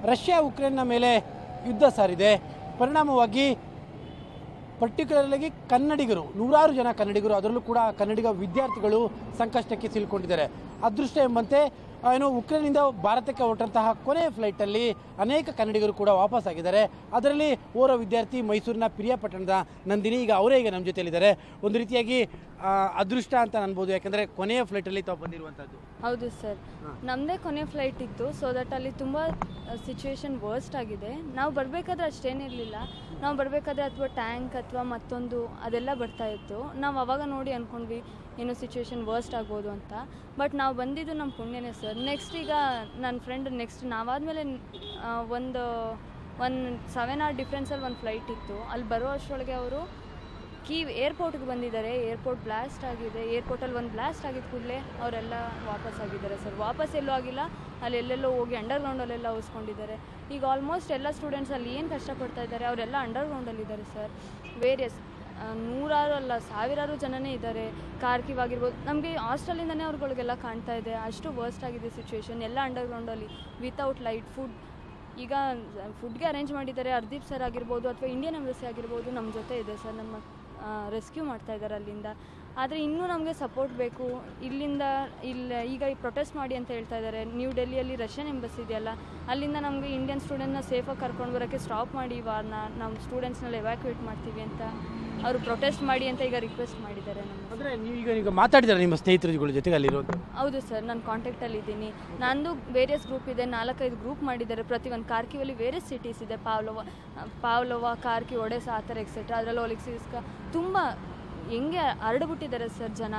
Russia ಉಕ್ರೇನ್ನ ಮೇಲೆ ಯುದ್ಧ ಸಾರಿದೆ ಪರಿಣಾಮವಾಗಿ ಪರ್ಟಿಕ್ಯುಲರ್ಲಾಗಿ ಕನ್ನಡಿಗರು ನೂರಾರು ಜನ ಕನ್ನಡಿಗರು ಅದರಲ್ಲೂ ಕೂಡ ಕನ್ನಡಿಗ ವಿದ್ಯಾರ್ಥಿಗಳು ಸಂಕಷ್ಟಕ್ಕೆ ಸಿಲುಕೊಂಡಿದ್ದಾರೆ ಅದೃಷ್ಟ ಎಂಬಂತೆ ಆ, ಏನು ಉಕ್ರೇನಿಂದ ಭಾರತಕ್ಕೆ ಹೊರಟಂತಹ ಕೊನೆಯ ಫ್ಲೈಟಲ್ಲಿ ಅನೇಕ ಕನ್ನಡಿಗರು ಕೂಡ ವಾಪಸ್ ಆಗಿದ್ದಾರೆ ಅದರಲ್ಲಿ ಓರ್ವ ವಿದ್ಯಾರ್ಥಿ ಮೈಸೂರಿನ ಪಿರಿಯಾಪಟ್ಟಣದ ನಂದಿನಿ ಈಗ ಅವರೇ ಈಗ ನಮ್ಮ ಜೊತೆಯಲ್ಲಿದ್ದಾರೆ ಒಂದು ರೀತಿಯಾಗಿ ಆ, ಅದೃಷ್ಟ ಅಂತ ಅನ್ಬೋದು ಯಾಕಂದರೆ ಕೊನೆಯ ಫ್ಲೈಟಲ್ಲಿ ತಾವು ಬಂದಿರುವಂಥದ್ದು ಹೌದು ಸರ್ ನಮ್ಮದೇ ಕೊನೆ ಫ್ಲೈಟ್ ಇತ್ತು ಸೊ ದಟ್ ಅಲ್ಲಿ ತುಂಬ ಸಿಚುವೇಶನ್ ವರ್ಸ್ಟ್ ಆಗಿದೆ ನಾವು ಬರಬೇಕಾದ್ರೆ ಅಷ್ಟೇನಿರಲಿಲ್ಲ ನಾವು ಬರಬೇಕಾದ್ರೆ ಅಥವಾ ಟ್ಯಾಂಕ್ ಅಥವಾ ಮತ್ತೊಂದು ಅದೆಲ್ಲ ಬರ್ತಾ ಇತ್ತು ನಾವು ಅವಾಗ ನೋಡಿ ಅಂದ್ಕೊಂಡ್ವಿ ಏನೋ ಸಿಚುವೇಶನ್ ವರ್ಸ್ಟ್ ಆಗ್ಬೋದು ಅಂತ ಬಟ್ ನಾವು ಬಂದಿದ್ದು ನಮ್ಮ ಪುಣ್ಯನೇ ಸರ್ ನೆಕ್ಸ್ಟ್ ಈಗ ನನ್ನ ಫ್ರೆಂಡ್ ನೆಕ್ಸ್ಟ್ ನಾವಾದಮೇಲೆ ಒಂದು ಒಂದು ಸೆವೆನ್ ಅವರ್ ಡಿಫ್ರೆನ್ಸಲ್ಲಿ ಒಂದು ಫ್ಲೈಟ್ ಇತ್ತು ಅಲ್ಲಿ ಬರೋ ಅಷ್ಟರೊಳಗೆ ಅವರು ಕೀ ಏರ್ಪೋರ್ಟ್ಗೆ ಬಂದಿದ್ದಾರೆ ಏರ್ಪೋರ್ಟ್ ಬ್ಲಾಸ್ಟ್ ಆಗಿದೆ ಏರ್ಪೋರ್ಟಲ್ಲಿ ಒಂದು ಬ್ಲಾಸ್ಟ್ ಆಗಿದ ಕೂಡಲೇ ಅವರೆಲ್ಲ ವಾಪಸ್ ಆಗಿದ್ದಾರೆ ಸರ್ ವಾಪಸ್ ಎಲ್ಲೂ ಆಗಿಲ್ಲ ಅಲ್ಲಿ ಎಲ್ಲೆಲ್ಲೋ ಹೋಗಿ ಅಂಡರ್ಗ್ರೌಂಡಲ್ಲೆಲ್ಲ ಉಳಿಸ್ಕೊಂಡಿದ್ದಾರೆ ಈಗ ಆಲ್ಮೋಸ್ಟ್ ಎಲ್ಲ ಸ್ಟೂಡೆಂಟ್ಸ್ ಅಲ್ಲಿ ಏನು ಕಷ್ಟಪಡ್ತಾ ಇದ್ದಾರೆ ಅವರೆಲ್ಲ ಅಂಡರ್ಗ್ರೌಂಡಲ್ಲಿದ್ದಾರೆ ಸರ್ ವೇರಿಯಸ್ ನೂರಾರು ಅಲ್ಲ ಸಾವಿರಾರು ಜನನೇ ಇದ್ದಾರೆ ಕಾರ್ಕಿವ್ ಆಗಿರ್ಬೋದು ನಮಗೆ ಹಾಸ್ಟೆಲಿಂದನೇ ಅವ್ರುಗಳಿಗೆಲ್ಲ ಕಾಣ್ತಾ ಇದೆ ಅಷ್ಟು ವರ್ಸ್ಟ್ ಆಗಿದೆ ಸಿಚುವೇಶನ್ ಎಲ್ಲ ಅಂಡರ್ಗ್ರೌಂಡಲ್ಲಿ ವಿತೌಟ್ ಲೈಟ್ ಫುಡ್ ಈಗ ಫುಡ್ಗೆ ಅರೇಂಜ್ ಮಾಡಿದ್ದಾರೆ ಹರ್ದೀಪ್ ಸರ್ ಆಗಿರ್ಬೋದು ಅಥವಾ ಇಂಡಿಯನ್ ಎಂಬಸಿ ಆಗಿರ್ಬೋದು ನಮ್ಮ ಜೊತೆ ಇದೆ ಸರ್ ನಮ್ಮ ರೆಸ್ಕ್ಯೂ ಮಾಡ್ತಾ ಇದ್ದಾರೆ ಅಲ್ಲಿಂದ ಆದರೆ ಇನ್ನೂ ನಮಗೆ ಸಪೋರ್ಟ್ ಬೇಕು ಇಲ್ಲಿಂದ ಇಲ್ಲ ಈಗ ಈ ಪ್ರೊಟೆಸ್ಟ್ ಮಾಡಿ ಅಂತ ಹೇಳ್ತಾ ಇದ್ದಾರೆ ನ್ಯೂ ಡೆಲ್ಲಿಯಲ್ಲಿ ರಷ್ಯನ್ ಎಂಬಸಿ ಇದೆಯಲ್ಲ ಅಲ್ಲಿಂದ ನಮಗೆ ಇಂಡಿಯನ್ ಸ್ಟೂಡೆಂಟ್ನ ಸೇಫಾಗಿ ಕರ್ಕೊಂಡು ಬರೋಕ್ಕೆ ಸ್ಟಾಪ್ ಮಾಡಿ ಈ ವಾರನ ನಮ್ಮ ಸ್ಟೂಡೆಂಟ್ಸ್ನೆಲ್ಲ ಎವ್ಯಾಕ್ಯುಯೇಟ್ ಮಾಡ್ತೀವಿ ಅಂತ ಅವರು ಪ್ರೊಟೆಸ್ಟ್ ಮಾಡಿ ಅಂತ ಈಗ ರಿಕ್ವೆಸ್ಟ್ ಮಾಡಿದ್ದಾರೆ ನಮಗೆ ಅಂದರೆ ನೀವೀಗ ಈಗ ಮಾತಾಡಿದ್ದಾರೆ ನಿಮ್ಮ ಸ್ನೇಹಿತರ ಜೊತೆಗೆ ಅಲ್ಲಿರೋದು ಹೌದು ಸರ್ ನಾನು ಕಾಂಟ್ಯಾಕ್ಟಲ್ಲಿ ಇದ್ದೀನಿ ನಂದು ವೇರಿಯಸ್ ಗ್ರೂಪ್ ಇದೆ ನಾಲ್ಕೈದು ಗ್ರೂಪ್ ಮಾಡಿದ್ದಾರೆ ಪ್ರತಿ ಒಂದು ಕಾರ್ಕಿವಲ್ಲಿ ವೇರಿಯಸ್ ಸಿಟೀಸ್ ಇದೆ ಪಾವ್ಲೋವ ಪಾವ್ಲೋವ ಕಾರ್ಕಿ ಒಡೆಸ ಆ ಥರ ಎಕ್ಸೆಟ್ರಾ ಅದರಲ್ಲಿ ಒಲಿಕ್ಸಿಸ್ಕ ತುಂಬ ಹೆಂಗೆ ಹರಡ್ಬಿಟ್ಟಿದ್ದಾರೆ ಸರ್ ಜನ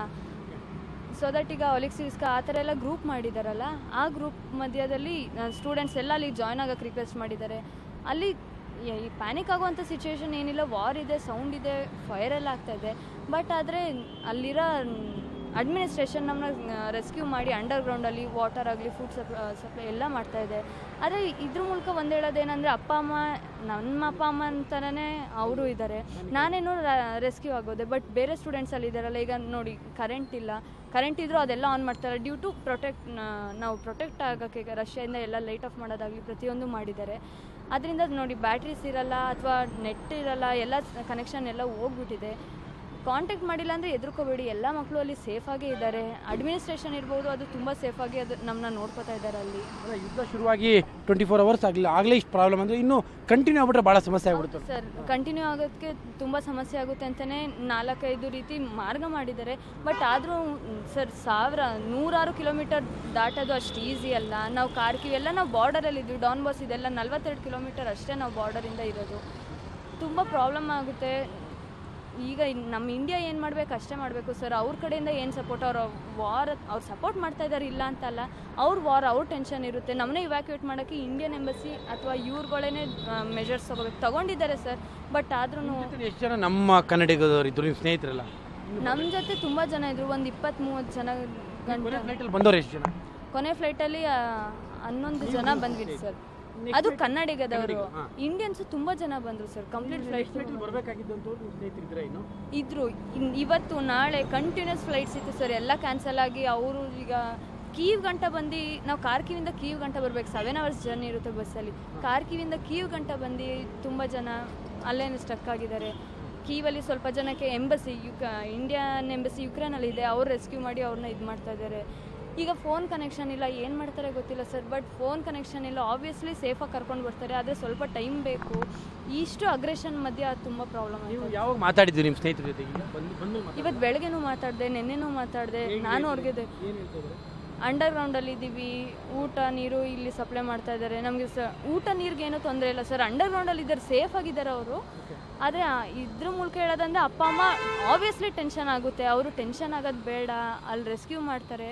ಸೊ ದಟ್ ಈಗ ಒಲಿಕ್ಸಿಸ್ಕ ಆ ಥರ ಎಲ್ಲ ಗ್ರೂಪ್ ಮಾಡಿದಾರಲ್ಲ ಆ ಗ್ರೂಪ್ ಮಧ್ಯದಲ್ಲಿ ಸ್ಟೂಡೆಂಟ್ಸ್ ಎಲ್ಲ ಅಲ್ಲಿ ಜಾಯ್ನ್ ಆಗೋಕ್ಕೆ ರಿಕ್ವೆಸ್ಟ್ ಮಾಡಿದ್ದಾರೆ ಅಲ್ಲಿ ಯ- ಈ ಪ್ಯಾನಿಕ್ ಆಗುವಂಥ ಸಿಚುವೇಶನ್ ಏನಿಲ್ಲ ವಾರ್ ಇದೆ ಸೌಂಡ್ ಇದೆ ಫೈರ್ ಎಲ್ಲ ಆಗ್ತಾ ಇದೆ ಬಟ್ ಆದರೆ ಅಲ್ಲಿರೋ ಅಡ್ಮಿನಿಸ್ಟ್ರೇಷನ್ ನಮ್ಮನ್ನ ರೆಸ್ಕ್ಯೂ ಮಾಡಿ ಅಂಡರ್ಗ್ರೌಂಡಲ್ಲಿ ವಾಟರ್ ಆಗಲಿ ಫುಡ್ ಸಪ್ಲೈ ಎಲ್ಲ ಮಾಡ್ತಾ ಇದೆ ಆದರೆ ಇದ್ರ ಮೂಲಕ ಒಂದು ಹೇಳೋದೇನೆಂದರೆ ಅಪ್ಪ ಅಮ್ಮ ನಮ್ಮ ಅಪ್ಪ ಅಮ್ಮ ಅಂತಲೇ ಅವರು ಇದ್ದಾರೆ ನಾನೇನು ರೆಸ್ಕ್ಯೂ ಆಗೋದೆ ಬಟ್ ಬೇರೆ ಸ್ಟೂಡೆಂಟ್ಸ್ ಅಲ್ಲಿ ಇದ್ದಾರಲ್ಲ ಈಗ ನೋಡಿ ಕರೆಂಟ್ ಇಲ್ಲ ಕರೆಂಟ್ ಇದ್ರೂ ಅದೆಲ್ಲ ಆನ್ ಮಾಡ್ತಾರೆ ಡ್ಯೂ ಟು ಪ್ರೊಟೆಕ್ಟ್ ನಾವು ಪ್ರೊಟೆಕ್ಟ್ ಆಗೋಕ್ಕೆ ಈಗ ರಷ್ಯಾದಿಂದ ಎಲ್ಲ ಲೈಟ್ ಆಫ್ ಮಾಡೋದಾಗಲಿ ಪ್ರತಿಯೊಂದು ಮಾಡಿದ್ದಾರೆ ಅದರಿಂದ ನೋಡಿ ಬ್ಯಾಟ್ರೀಸ್ ಇರಲ್ಲ ಅಥವಾ ನೆಟ್ ಇರಲ್ಲ ಎಲ್ಲ ಕನೆಕ್ಷನ್ ಎಲ್ಲ ಹೋಗ್ಬಿಟ್ಟಿದೆ ಕಾಂಟ್ಯಾಕ್ಟ್ ಮಾಡಿಲ್ಲ ಅಂದರೆ ಎದುರ್ಕೋಬೇಡಿ ಎಲ್ಲ ಮಕ್ಕಳು ಅಲ್ಲಿ ಸೇಫಾಗೇ ಇದ್ದಾರೆ ಅಡ್ಮಿನಿಸ್ಟ್ರೇಷನ್ ಇರ್ಬೋದು ಅದು ತುಂಬ ಸೇಫಾಗಿ ಅದು ನಮ್ಮನ್ನ ನೋಡ್ಕೋತಾ ಇದ್ದಾರೆ ಅಲ್ಲಿ ಅಂದ್ರೆ ಯುದ್ಧ ಶುರುವಾಗಿ ಟ್ವೆಂಟಿ ಫೋರ್ ಅವರ್ಸ್ ಆಗಲಿ ಆಗಲೇ ಇಷ್ಟು ಪ್ರಾಬ್ಲಮ್ ಅಂದರೆ ಇನ್ನೂ ಕಂಟಿನ್ಯೂ ಆಗ್ಬಿಟ್ರೆ ಭಾಳ ಸಮಸ್ಯೆ ಆಗ್ಬಿಡುತ್ತೆ ಸರ್ ಕಂಟಿನ್ಯೂ ಆಗೋದಕ್ಕೆ ತುಂಬ ಸಮಸ್ಯೆ ಆಗುತ್ತೆ ಅಂತಲೇ ನಾಲ್ಕೈದು ರೀತಿ ಮಾರ್ಗ ಮಾಡಿದ್ದಾರೆ ಬಟ್ ಆದರೂ ಸರ್ ಸಾವಿರ ನೂರಾರು ಕಿಲೋಮೀಟರ್ ದಾಟೋದು ಅಷ್ಟು ಈಸಿ ಅಲ್ಲ ನಾವು ಕಾರ್ಕಿವ್ ಎಲ್ಲ ನಾವು ಬಾರ್ಡರಲ್ಲಿ ಇದ್ವಿ ಡಾನ್ ಬಾಸ್ ಇದೆಲ್ಲ ನಲ್ವತ್ತೆರಡು ಕಿಲೋಮೀಟರ್ ಅಷ್ಟೇ ನಾವು ಬಾರ್ಡರಿಂದ ಇರೋದು ತುಂಬ ಪ್ರಾಬ್ಲಮ್ ಆಗುತ್ತೆ ಈಗ ಇನ್- ನಮ್ಮ ಇಂಡಿಯಾ ಏನು ಮಾಡಬೇಕು ಅಷ್ಟೇ ಮಾಡಬೇಕು ಸರ್ ಅವ್ರ ಕಡೆಯಿಂದ ಏನು ಸಪೋರ್ಟ್ ಅವ್ರು ವಾರ್ ಅವ್ರು ಸಪೋರ್ಟ್ ಮಾಡ್ತಾ ಇದ್ದಾರೆ ಇಲ್ಲ ಅಂತಲ್ಲ ಅವ್ರ ವಾರ್ ಅವ್ರ ಟೆನ್ಷನ್ ಇರುತ್ತೆ ನಮ್ಮನ್ನೇ ಇವ್ಯಾಕ್ಯುಯೇಟ್ ಮಾಡೋಕ್ಕೆ ಇಂಡಿಯನ್ ಎಂಬಸಿ ಅಥವಾ ಇವ್ರುಗಳೇ ಮೆಜರ್ಸ್ ತಗೋಬೇಕು ತಗೊಂಡಿದ್ದಾರೆ ಸರ್ ಬಟ್ ಆದ್ರೂ ಎಷ್ಟು ಜನ ನಮ್ಮ ಕನ್ನಡಿಗದವರು ಇದ್ರು ನಿಮ್ಮ ಸ್ನೇಹಿತರೆಲ್ಲ ನಮ್ಮ ಜೊತೆ ತುಂಬ ಜನ ಇದ್ರು ಒಂದು ಇಪ್ಪತ್ತ್ ಮೂವತ್ತು ಜನ ಗಂಟೆ ಫ್ಲೈಟಲ್ಲಿ ಬಂದವರು ಎಷ್ಟು ಜನ ಕೊನೆ ಫ್ಲೈಟಲ್ಲಿ ಹನ್ನೊಂದು ಜನ ಬಂದ್ವಿ ಸರ್ ಅದು ಕನ್ನಡಿಗದವರು ಹಾ. ಇಂಡಿಯನ್ಸ್ ತುಂಬ ಜನ ಬಂದರು ಸರ್ ಕಂಪ್ಲೀಟ್ ಫ್ಲೈಟ್ ಫ್ಲೈಟಲ್ಲಿ ಬರಬೇಕಾಗಿದ್ದಂತ ನಿಮ್ಮ ಸ್ನೇಹಿತರಿದ್ರೆ ಇನ್ನು ಇದ್ರು ಇನ್- ಇವತ್ತು ನಾಳೆ ಕಂಟಿನ್ಯೂಸ್ ಫ್ಲೈಟ್ಸ್ ಇತ್ತು ಸರ್ ಎಲ್ಲ ಕ್ಯಾನ್ಸಲ್ ಆಗಿ ಅವರು ಈಗ ಕೀವ್ ಗಂಟ ಬಂದು ನಾವು ಕಾರ್ಕಿವಿಂದ ಕೀವ್ ಗಂಟ ಬರ್ಬೇಕು ಸೆವೆನ್ ಅವರ್ಸ್ ಜರ್ನಿ ಇರುತ್ತೆ ಬಸ್ಸಲ್ಲಿ ಕಾರ್ಕಿವಿಂದ ಕೀವ್ ಗಂಟ ಬಂದು ತುಂಬ ಜನ ಅಲ್ಲೇನು ಸ್ಟಕ್ ಆಗಿದ್ದಾರೆ ಕೀವಲ್ಲಿ ಸ್ವಲ್ಪ ಜನಕ್ಕೆ ಎಂಬಸಿ ಯುಕ ಇಂಡಿಯನ್ ಎಂಬಸಿ ಯುಕ್ರೇನಲ್ಲಿ ಇದೆ ಅವ್ರು ರೆಸ್ಕ್ಯೂ ಮಾಡಿ ಅವ್ರನ್ನ ಇದು ಮಾಡ್ತಾ ಇದ್ದಾರೆ ಈಗ ಫೋನ್ ಕನೆಕ್ಷನ್ ಇಲ್ಲ ಏನು ಮಾಡ್ತಾರೆ ಗೊತ್ತಿಲ್ಲ ಸರ್ ಬಟ್ ಫೋನ್ ಕನೆಕ್ಷನ್ ಇಲ್ಲ ಆಬ್ವಿಯಸ್ಲಿ ಸೇಫಾಗಿ ಕರ್ಕೊಂಡು ಬರ್ತಾರೆ ಆದರೆ ಸ್ವಲ್ಪ ಟೈಮ್ ಬೇಕು ಇಷ್ಟು ಅಗ್ರೆಷನ್ ಮಧ್ಯೆ ಅದು ತುಂಬ ಪ್ರಾಬ್ಲಮ್ ನೀವು ಆಗಿದೆ ಯಾವಾಗ ಮಾತಾಡಿದ್ರಿ ನಿಮ್ಮ ಸ್ನೇಹಿತರ ಜೊತೆಗೆ ಈಗ ಬಂದು ಬಂದು ಇವತ್ತು ಬೆಳಗ್ಗೆನೂ ಮಾತಾಡಿದೆ ನಿನ್ನೆನೂ ಮಾತಾಡಿದೆ ನಾನು ಅವ್ರಿಗೆ ಏನು ಹೇಳ್ತಿದ್ದಾರೆ ಅಂಡರ್ಗ್ರೌಂಡಲ್ಲಿ ಇದ್ದೀವಿ ಊಟ ನೀರು ಇಲ್ಲಿ ಸಪ್ಲೈ ಮಾಡ್ತಾ ಇದ್ದಾರೆ ನಮಗೆ ಸ ಊಟ ನೀರಿಗೆ ಏನೂ ತೊಂದರೆ ಇಲ್ಲ ಸರ್ ಅಂಡರ್ಗ್ರೌಂಡಲ್ಲಿ ಇದ್ದಾರೆ ಸೇಫ್ ಆಗಿದ್ದಾರೆ ಅವರು ಆದರೆ ಇದ್ರ ಮೂಲಕ ಹೇಳೋದಂದ್ರೆ ಅಪ್ಪ ಅಮ್ಮ ಆಬ್ವಿಯಸ್ಲಿ ಟೆನ್ಷನ್ ಆಗುತ್ತೆ ಅವರು ಟೆನ್ಷನ್ ಆಗೋದು ಬೇಡ ಅಲ್ಲಿ ರೆಸ್ಕ್ಯೂ ಮಾಡ್ತಾರೆ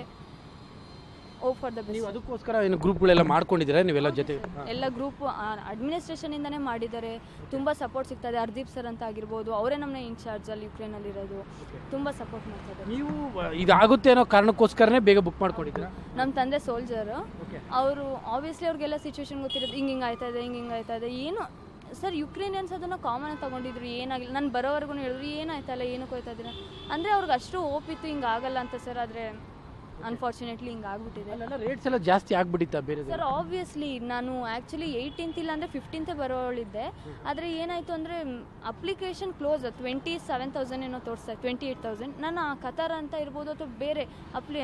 ಓ ಫಾರ್ ದ ನೀವು ಬೆಸ್ಟ್ ಅದಕ್ಕೋಸ್ಕರ ಏನು ಗ್ರೂಪ್ಗಳೆಲ್ಲ ಮಾಡ್ಕೊಂಡಿದ್ದೀರಾ ನೀವೆಲ್ಲ ಜೊತೆ ಎಲ್ಲ ಗ್ರೂಪ್ ಅಡ್ಮಿನಿಸ್ಟ್ರೇಷನಿಂದನೇ ಮಾಡಿದ್ದಾರೆ ತುಂಬ ಸಪೋರ್ಟ್ ಸಿಗ್ತದೆ ಹರ್ದೀಪ್ ಸರ್ ಅಂತ ಆಗಿರ್ಬೋದು ಅವರೇ ನಮ್ಮನ್ನ ಇನ್ಚಾರ್ಜ್ ಅಲ್ಲಿ ಯುಕ್ರೇನಲ್ಲಿ ಇರೋದು ತುಂಬ ಸಪೋರ್ಟ್ ಮಾಡ್ತಾ ಇದ್ದಾರೆ ನೀವು ಇದಾಗುತ್ತೆ ಅನ್ನೋ ಕಾರಣಕ್ಕೋಸ್ಕರನೇ ಬೇಗ ಬುಕ್ ಮಾಡ್ಕೊಂಡಿದ್ದೀರಾ ನಮ್ಮ ತಂದೆ ಸೋಲ್ಜರು ಓಕೆ ಅವರು ಆಬ್ವಿಯಸ್ಲಿ ಅವ್ರಿಗೆಲ್ಲ ಸಿಚುವೇಶನ್ ಗೊತ್ತಿರೋದು ಹಿಂಗೆ ಹಿಂಗೆ ಆಯ್ತಾ ಇದೆ ಹಿಂಗೆ ಹಿಂಗೆ ಆಯ್ತಾ ಇದೆ ಏನು ಸರ್ ಯುಕ್ರೇನಿಯನ್ಸ್ ಅದನ್ನು ಕಾಮನ್ ಆಗಿ ತಗೊಂಡಿದ್ರು ಏನಾಗಿಲ್ಲ ನಾನು ಬರೋವರೆಗೂ ಹೇಳಿದ್ರು ಏನಾಯ್ತಲ್ಲ ಏನಕ್ಕೆ ಹೋಯ್ತಾ ಇದ್ದೀರಾ ಅಂದರೆ ಅವ್ರಿಗೆ ಅಷ್ಟು ಓಪಿತ್ತು ಹಿಂಗೆ ಆಗಲ್ಲ ಅಂತ ಸರ್ ಆದರೆ ಅನ್ಫಾರ್ಚುನೇಟ್ಲಿ ಹಿಂಗೆ ಆಗ್ಬಿಟ್ಟಿದೆ ಅಲ್ಲೆಲ್ಲ ರೇಟ್ಸ್ ಎಲ್ಲ ಜಾಸ್ತಿ ಆಗ್ಬಿಟ್ಟಿತ್ತ ಬೇರೆ ಸರ್ ಆಬ್ವಿಯಸ್ಲಿ ನಾನು ಆ್ಯಕ್ಚುಲಿ ಏಯ್ಟೀನ್ತ್ ಇಲ್ಲ ಅಂದರೆ ಫಿಫ್ಟೀನ್ತೆ ಬರೋಳಿದ್ದೆ ಆದರೆ ಏನಾಯಿತು ಅಂದರೆ application close twenty seven thousand ಏನೋ ತೋರಿಸ್ತಾ ಟ್ವೆಂಟಿ ಏಯ್ಟ್ ತೌಸಂಡ್ ನಾನು ಆ ಕತಾರ ಅಂತ ಇರ್ಬೋದು ಅಥವಾ ಬೇರೆ ಅಪ್ಲಿ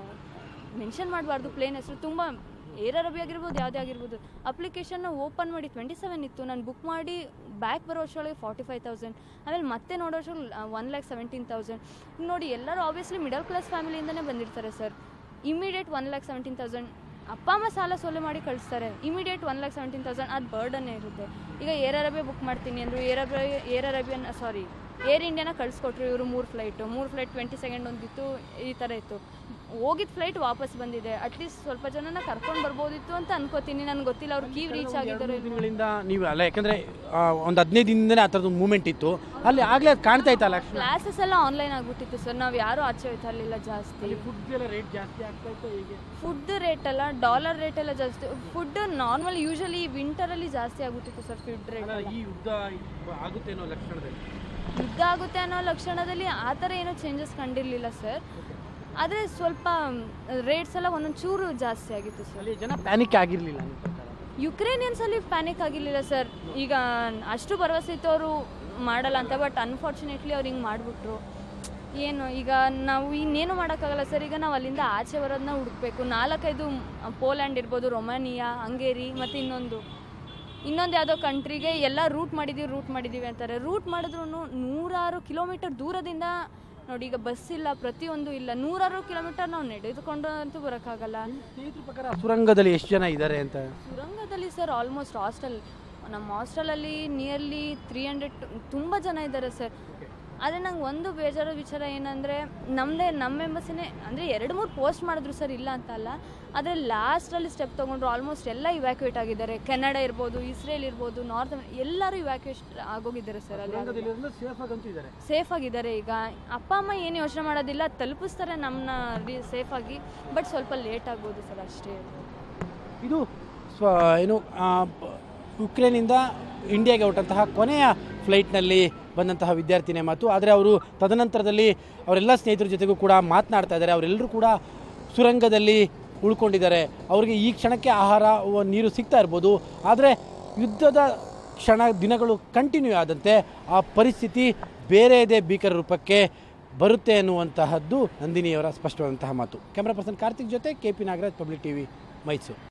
ಮೆನ್ಷನ್ ಮಾಡಬಾರ್ದು ಪ್ಲೇನ್ ಹೆಸರು ತುಂಬ ಏರ್ ಅರಬಿ ಆಗಿರ್ಬೋದು ಯಾವುದೇ ಆಗಿರ್ಬೋದು ಅಪ್ಲಿಕೇಶನ್ನ ಓಪನ್ ಮಾಡಿ ಟ್ವೆಂಟಿ ಸೆವೆನ್ ಇತ್ತು ನಾನು ಬುಕ್ ಮಾಡಿ ಬ್ಯಾಕ್ ಬರೋ ವರ್ಷೊಳಗೆ ಫಾರ್ಟಿ ಫೈವ್ ತೌಸಂಡ್ ಆಮೇಲೆ ಮತ್ತೆ ನೋಡೋ ವರ್ಷಕ್ಕೆ ಒನ್ ಲ್ಯಾಕ್ ಸೆವೆಂಟೀನ್ ತೌಸಂಡ್ ನೋಡಿ ಎಲ್ಲರೂ ಆಬ್ವಿಯಸ್ಲಿ ಮಿಡಲ್ ಕ್ಲಾಸ್ ಫ್ಯಾಮಿಲಿಯಿಂದನೇ ಬಂದಿರ್ತಾರೆ sir immediate one lakh seventeen thousand ಅಪ್ಪ ಅಮ್ಮ ಸಾಲ ಸೋಲೆ ಮಾಡಿ ಕಳಿಸ್ತಾರೆ immediate one lakh seventeen thousand ಅದು ಬರ್ಡನ್ನೇ ಇರುತ್ತೆ ಈಗ ಏರ್ ಅರಬಿ ಬುಕ್ ಮಾಡ್ತೀನಿ ಅಂದರು air Arabia air Arabian sorry air ಇಂಡಿಯಾನ ಕಳಿಸ್ಕೊಟ್ರು ಇವರು ಮೂರು ಫ್ಲೈಟು ಮೂರು ಫ್ಲೈಟ್ ಟ್ವೆಂಟಿ ಸೆಕೆಂಡ್ ಒಂದಿತ್ತು ಈ ಥರ ಇತ್ತು ಹೋಗಿದ್ದ ಫ್ಲೈಟ್ ವಾಪಸ್ ಬಂದಿದೆ ಅಟ್ಲೀಸ್ಟ್ ಸ್ವಲ್ಪ ಜನನ ಕರ್ಕೊಂಡು ಬರ್ಬೋದಿತ್ತು ಅಂತ ಅನ್ಕೋತೀನಿ ನನಗೆ ಗೊತ್ತಿಲ್ಲ ಅವ್ರು ಕೀವ್ ರೀಚ್ ಆಗಿದ್ದಾರೆ ತಿಂಗಳಿಂದ ನೀವು ಅಲ್ಲ ಯಾಕಂದ್ರೆ ಒಂದು ಹದಿನೈದು ದಿನದಿಂದನೇ ಆ ಥರದ್ದು ಮೂಮೆಂಟ್ ಇತ್ತು ಅಲ್ಲಿ ಆಗ್ಲೇ ಅದು ಕಾಣ್ತಾ ಇತ್ತಲ್ಲ ಕ್ಲಾಸಸ್ ಎಲ್ಲ ಆನ್ಲೈನ್ ಆಗ್ಬಿಟ್ಟಿತ್ತು ಸರ್ ನಾವು ಯಾರೂ ಆಚೆ ಹೋಯ್ತಾ ಇರಲಿಲ್ಲ ಜಾಸ್ತಿ ಫುಡ್ ಎಲ್ಲ ರೇಟ್ ಜಾಸ್ತಿ ಆಗ್ತಾ ಇತ್ತು ಹೀಗೆ ಫುಡ್ ರೇಟ್ ಎಲ್ಲ ಡಾಲರ್ ರೇಟ್ ಎಲ್ಲ ಜಾಸ್ತಿ ಫುಡ್ ನಾರ್ಮಲ್ ಯೂಶಲಿ ವಿಂಟರಲ್ಲಿ ಜಾಸ್ತಿ ಆಗ್ಬಿಟ್ಟಿತ್ತು ಸರ್ ಫುಡ್ ರೇಟ್ ಎಲ್ಲ ಈ ಯುದ್ಧ ಆಗುತ್ತೆ ಅನ್ನೋ ಲಕ್ಷಣದಲ್ಲಿ ಯುದ್ಧ ಆಗುತ್ತೆ ಅನ್ನೋ ಲಕ್ಷಣದಲ್ಲಿ ಆ ಥರ ಏನೂ ಚೇಂಜಸ್ ಕಂಡಿರಲಿಲ್ಲ ಸರ್ ಆದರೆ ಸ್ವಲ್ಪ ರೇಟ್ಸ್ ಎಲ್ಲ ಒಂದೊಂದು ಚೂರು ಜಾಸ್ತಿ ಆಗಿತ್ತು ಸರ್ ಅಲ್ಲಿ ಜನ ಪ್ಯಾನಿಕ್ ಆಗಿರಲಿಲ್ಲ ಯುಕ್ರೇನಿಯನ್ಸಲ್ಲಿ ಪ್ಯಾನಿಕ್ ಆಗಿರಲಿಲ್ಲ ಸರ್ ಈಗ ಅಷ್ಟು ಭರವಸೆ ಇತ್ತು ಅವರು ಮಾಡಲ್ಲ ಅಂತ ಬಟ್ ಅನ್ಫಾರ್ಚುನೇಟ್ಲಿ ಅವ್ರು ಹಿಂಗೆ ಮಾಡಿಬಿಟ್ರು ಏನು ಈಗ ನಾವು ಇನ್ನೇನು ಮಾಡೋಕ್ಕಾಗಲ್ಲ ಸರ್ ಈಗ ನಾವು ಅಲ್ಲಿಂದ ಆಚೆ ಬರೋದನ್ನ ಹುಡುಕ್ಬೇಕು ನಾಲ್ಕೈದು ಪೋಲ್ಯಾಂಡ್ ಇರ್ಬೋದು ರೊಮಾನಿಯಾ ಹಂಗೇರಿ ಮತ್ತು ಇನ್ನೊಂದು ಇನ್ನೊಂದು ಯಾವುದೋ ಕಂಟ್ರಿಗೆ ಎಲ್ಲ ರೂಟ್ ಮಾಡಿದ್ದೀವಿ ರೂಟ್ ಮಾಡಿದ್ದೀವಿ ಅಂತಾರೆ ರೂಟ್ ಮಾಡಿದ್ರು ನೂರಾರು ಕಿಲೋಮೀಟರ್ ದೂರದಿಂದ ನೋಡಿ ಈಗ ಬಸ್ ಇಲ್ಲ ಪ್ರತಿಯೊಂದು ಇಲ್ಲ ನೂರಾರು ಕಿಲೋಮೀಟರ್ ನಾವು ನಡೆದುಕೊಂಡು ಅಂತೂ ಬರೋಕ್ಕಾಗಲ್ಲ ಸ್ನೇಹಿತರ ಪ್ರಕಾರ ಸುರಂಗದಲ್ಲಿ ಎಷ್ಟು ಜನ ಇದ್ದಾರೆ ಅಂತ ಸುರಂಗದಲ್ಲಿ ಸರ್ ಆಲ್ಮೋಸ್ಟ್ ಹಾಸ್ಟೆಲ್ ನಮ್ಮ ಹಾಸ್ಟೆಲಲ್ಲಿ ನಿಯರ್ಲಿ ತ್ರೀ ಹಂಡ್ರೆಡ್ ತುಂಬ ಜನ ಇದ್ದಾರೆ ಸರ್ ಆದರೆ ನಂಗೆ ಒಂದು ಬೇಜಾರು ವಿಚಾರ ಏನಂದರೆ ನಮ್ಮದೇ ನಮ್ಮ ಎಂಬಸಿನೇ ಅಂದರೆ ಎರಡು ಮೂರು ಪೋಸ್ಟ್ ಮಾಡಿದ್ರು ಸರ್ ಇಲ್ಲ ಅಂತ ಅಲ್ಲ ಆದರೆ ಲಾಸ್ಟಲ್ಲಿ ಸ್ಟೆಪ್ ತೊಗೊಂಡ್ರು ಆಲ್ಮೋಸ್ಟ್ ಎಲ್ಲ ಇವ್ಯಾಕ್ಯುಯೇಟ್ ಆಗಿದ್ದಾರೆ ಕೆನಡಾ ಇರ್ಬೋದು ಇಸ್ರೇಲ್ ಇರ್ಬೋದು ನಾರ್ತ್ ಎಲ್ಲರೂ ಇವ್ಯಾಕ್ಯುಯೇಟ್ ಆಗೋಗಿದ್ದಾರೆ ಸರ್ ಅಲ್ಲಿ ಸುರಂಗದಲ್ಲಿ ಸೇಫ್ ಆಗಂತೂ ಇದ್ದಾರೆ ಸೇಫ್ ಆಗಿದ್ದಾರೆ ಈಗ ಅಪ್ಪ ಅಮ್ಮ ಏನು ಯೋಚನೆ ಮಾಡೋದಿಲ್ಲ ತಲುಪಿಸ್ತಾರೆ ನಮ್ಮನ್ನ ಸೇಫ್ ಆಗಿ ಬಟ್ ಸ್ವಲ್ಪ ಲೇಟ್ ಆಗ್ಬೋದು ಸರ್ ಅಷ್ಟೇ ಇದು ಸ್ವ ಏನು ಆ, ಪ- ಯುಕ್ರೇನಿಂದ ಇಂಡಿಯಾಗೆ ಹೊರಟಂತಹ ಕೊನೆಯ ಫ್ಲೈಟ್ನಲ್ಲಿ ಬಂದಂತಹ ವಿದ್ಯಾರ್ಥಿನೇ ಮಾತು ಆದರೆ ಅವರು ತದನಂತರದಲ್ಲಿ ಅವರೆಲ್ಲ ಸ್ನೇಹಿತರ ಜೊತೆಗೂ ಕೂಡ ಮಾತನಾಡ್ತಾ ಇದ್ದಾರೆ ಅವರೆಲ್ಲರೂ ಕೂಡ ಸುರಂಗದಲ್ಲಿ ಉಳ್ಕೊಂಡಿದ್ದಾರೆ ಅವರಿಗೆ ಈ ಕ್ಷಣಕ್ಕೆ ಆಹಾರ ವ- ನೀರು ಸಿಗ್ತಾ ಇರ್ಬೋದು ಆದರೆ ಯುದ್ಧದ ಕ್ಷಣ ದಿನಗಳು ಕಂಟಿನ್ಯೂ ಆದಂತೆ ಆ ಪರಿಸ್ಥಿತಿ ಬೇರೆಯದೇ ಭೀಕರ ರೂಪಕ್ಕೆ ಬರುತ್ತೆ ಅನ್ನುವಂತಹದ್ದು ನಂದಿನಿಯವರ ಸ್ಪಷ್ಟವಾದಂತಹ ಮಾತು ಕ್ಯಾಮ್ರಾ ಪರ್ಸನ್ ಕಾರ್ತಿಕ್ ಜೊತೆ K P Nagaraj public TV Mysuru